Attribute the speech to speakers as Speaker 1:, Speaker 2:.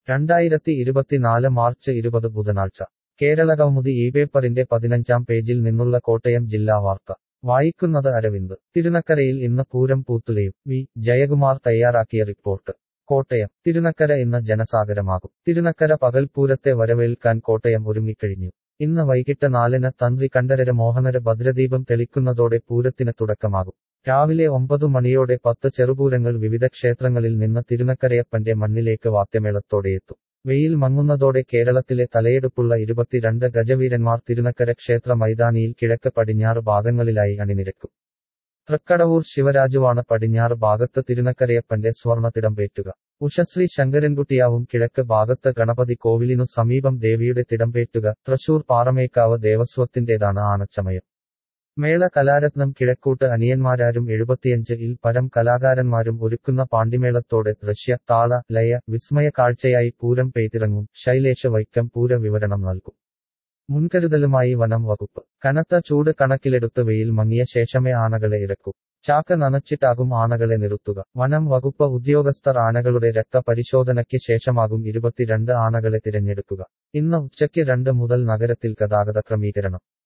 Speaker 1: രണ്ടായിരത്തി ഇരുപത്തിനാല് മാർച്ച് ഇരുപത് ബുധനാഴ്ച കേരള കൗമുദി ഈ പേപ്പറിന്റെ പതിനഞ്ചാം പേജിൽ നിന്നുള്ള കോട്ടയം ജില്ലാ വാർത്ത വായിക്കുന്നത് അരവിന്ദ് തിരുനക്കരയിൽ ഇന്ന് പൂരം പൂത്തുലയും വി ജയകുമാർ തയ്യാറാക്കിയ റിപ്പോർട്ട് കോട്ടയം തിരുനക്കര ഇന്ന് ജനസാഗരമാകും തിരുനക്കര പകൽപൂരത്തെ വരവേൽക്കാൻ കോട്ടയം ഒരുങ്ങിക്കഴിഞ്ഞു ഇന്ന് വൈകിട്ട് നാലിന് തന്ത്രി കണ്ഠരര് മോഹനര് ഭദ്രദീപം തെളിക്കുന്നതോടെ പൂരത്തിന് തുടക്കമാകും രാവിലെ ഒമ്പതു മണിയോടെ പത്ത് ചെറുപൂരങ്ങൾ വിവിധ ക്ഷേത്രങ്ങളിൽ നിന്ന് തിരുനക്കരയപ്പന്റെ മണ്ണിലേക്ക് വാദ്യമേളത്തോടെയെത്തും വെയിൽ മങ്ങുന്നതോടെ കേരളത്തിലെ തലയെടുപ്പുള്ള ഇരുപത്തിരണ്ട് ഗജവീരന്മാർ തിരുനക്കര ക്ഷേത്ര മൈതാനിയിൽ കിഴക്ക് പടിഞ്ഞാറ് ഭാഗങ്ങളിലായി അണിനിരക്കും തൃക്കടവൂർ ശിവരാജുവാണ് പടിഞ്ഞാറ് ഭാഗത്ത് തിരുനക്കരയപ്പന്റെ സ്വർണത്തിടംപേറ്റുക ഉഷശ്രീ ശങ്കരൻകുട്ടിയാവും കിഴക്ക് ഭാഗത്ത് ഗണപതി കോവിലിനു സമീപം ദേവിയുടെ തിടംപേറ്റുക തൃശൂർ പാറമേക്കാവ് ദേവസ്വത്തിന്റേതാണ് ആനച്ചമയം മേള കലാരത്നം കിഴക്കൂട്ട് അനിയന്മാരാരും എഴുപത്തിയഞ്ച് ഇൽ പരം കലാകാരന്മാരും ഒരുക്കുന്ന പാണ്ടിമേളത്തോടെ ദൃശ്യ താള ലയ വിസ്മയ കാഴ്ചയായി പൂരം പെയ്തിറങ്ങും ശൈലേഷ വൈക്കം പൂര വിവരണം നൽകും മുൻകരുതലുമായി വനം വകുപ്പ് കനത്ത ചൂട് കണക്കിലെടുത്ത് വെയിൽ മങ്ങിയ ശേഷമേ ആനകളെ ഇറക്കൂ ചാക്ക നനച്ചിട്ടാകും ആനകളെ നിർത്തുക വനം വകുപ്പ് ഉദ്യോഗസ്ഥർ ആനകളുടെ രക്തപരിശോധനയ്ക്ക് ശേഷമാകും ഇരുപത്തിരണ്ട് ആനകളെ തിരഞ്ഞെടുക്കുക ഇന്ന് ഉച്ചയ്ക്ക് രണ്ട് മുതൽ നഗരത്തിൽ ഗതാഗത ക്രമീകരണം